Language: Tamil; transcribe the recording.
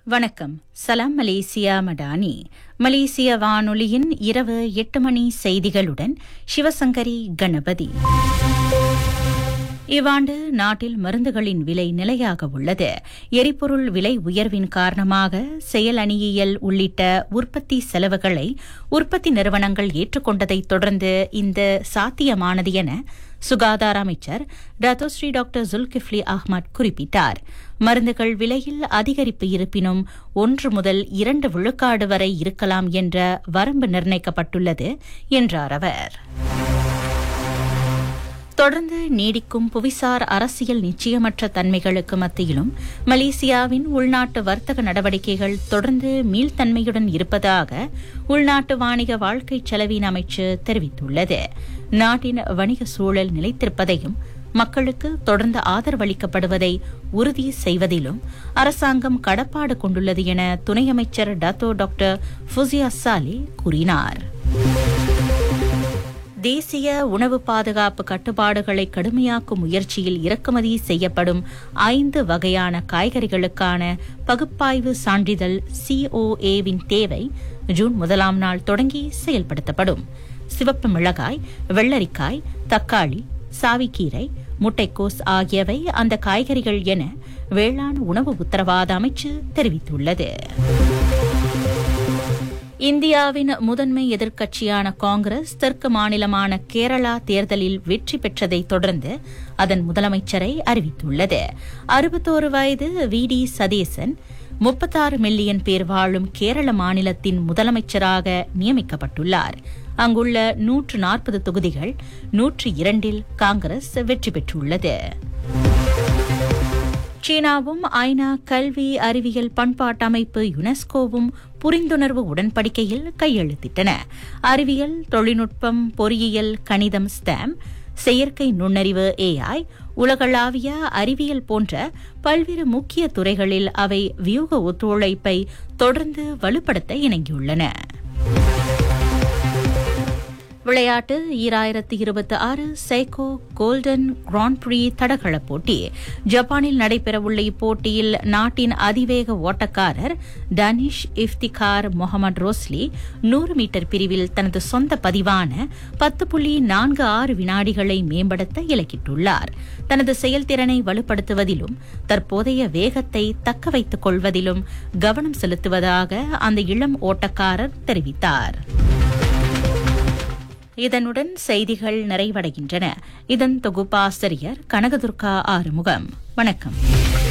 வணக்கம் சலாம் மலேசியா மடானி மலேசிய வானொலியின் இரவு எட்டு மணி செய்திகளுடன் சிவசங்கரி கணபதி இவ்வாண்டு நாட்டில் மருந்துகளின் விலை நிலையாக உள்ளது எரிபொருள் விலை உயர்வின் காரணமாக செயல் அணியியல் உள்ளிட்ட உற்பத்தி செலவுகளை உற்பத்தி நிறுவனங்கள் ஏற்றுக்கொண்டதைத் தொடர்ந்து இந்த சாத்தியமானது என சுகாதார அமைச்சர் டத்தோஸ்ரீ டாக்டர் ஜுல்கிஃப்லி அஹ்மத் குறிப்பிட்டார் மருந்துகள் விலையில் அதிகரிப்பு இருப்பினும் ஒன்று முதல் இரண்டு விழுக்காடு வரை இருக்கலாம் என்ற வரம்பு நிர்ணயிக்கப்பட்டுள்ளது என்றார் அவர் தொடர்ந்து நீடிக்கும் புவிசார் அரசியல் நிச்சயமற்ற தன்மைகளுக்கு மத்தியிலும் மலேசியாவின் உள்நாட்டு வர்த்தக நடவடிக்கைகள் தொடர்ந்து மீள்தன்மையுடன் இருப்பதாக உள்நாட்டு வாணிக வாழ்க்கை செலவின் அமைச்சு தெரிவித்துள்ளது நாட்டின் வணிக சூழல் நிலைத்திருப்பதையும் மக்களுக்கு தொடர்ந்து ஆதரவளிக்கப்படுவதை உறுதி செய்வதிலும் அரசாங்கம் கடப்பாடு கொண்டுள்ளது என துணை அமைச்சர் டத்தோ டாக்டர் ஃபுசியா சாலி கூறினார் தேசிய உணவு பாதுகாப்பு கட்டுப்பாடுகளை கடுமையாக்கும் முயற்சியில் இறக்குமதி செய்யப்படும் ஐந்து வகையான காய்கறிகளுக்கான பகுப்பாய்வு சான்றிதழ் சிஓஏவின் தேவை ஜூன் முதலாம் நாள் தொடங்கி செயல்படுத்தப்படும் சிவப்பு மிளகாய் வெள்ளரிக்காய் தக்காளி சாவிக்கீரை முட்டைக்கோஸ் ஆகியவை அந்த காய்கறிகள் என வேளாண் உணவு உத்தரவாத அமைச்சு தெரிவித்துள்ளது இந்தியாவின் முதன்மை எதிர்க்கட்சியான காங்கிரஸ் தெற்கு மாநிலமான கேரளா தேர்தலில் வெற்றி பெற்றதை தொடர்ந்து அதன் முதலமைச்சரை அறிவித்துள்ளது அறுபத்தோரு வயது வி டி சதீசன் முப்பத்தாறு மில்லியன் பேர் வாழும் கேரள மாநிலத்தின் முதலமைச்சராக நியமிக்கப்பட்டுள்ளார் அங்குள்ள நூற்று நாற்பது தொகுதிகள் நூற்று இரண்டில் காங்கிரஸ் வெற்றி பெற்றுள்ளது சீனாவும் ஐநா கல்வி அறிவியல் பண்பாட்டு அமைப்பு யுனெஸ்கோவும் புரிந்துணர்வு உடன்படிக்கையில் கையெழுத்திட்டன அறிவியல் தொழில்நுட்பம் பொறியியல் கணிதம் ஸ்டாம் செயற்கை நுண்ணறிவு ஏஐ உலகளாவிய அறிவியல் போன்ற பல்வேறு முக்கிய துறைகளில் அவை வியூக ஒத்துழைப்பை தொடர்ந்து வலுப்படுத்த இணங்கியுள்ளன விளையாட்டு ஈராயிரத்து இருபத்தி ஆறு சைகோ கோல்டன் கிராண்ட் ப்ரீ தடகள போட்டி ஜப்பானில் நடைபெறவுள்ள இப்போட்டியில் நாட்டின் அதிவேக ஓட்டக்காரர் டனிஷ் இஃப்திகார் முகமது ரோஸ்லி நூறு மீட்டர் பிரிவில் தனது சொந்த பதிவான பத்து புள்ளி நான்கு ஆறு வினாடிகளை மேம்படுத்த இலக்கிட்டுள்ளார் தனது செயல்திறனை வலுப்படுத்துவதிலும் தற்போதைய வேகத்தை தக்க வைத்துக் கொள்வதிலும் கவனம் செலுத்துவதாக அந்த இளம் ஓட்டக்காரர் தெரிவித்தார் இதனுடன் செய்திகள் நிறைவடைகின்றன இதன் தொகுப்பாசிரியர் கனகதுர்கா ஆறுமுகம் வணக்கம்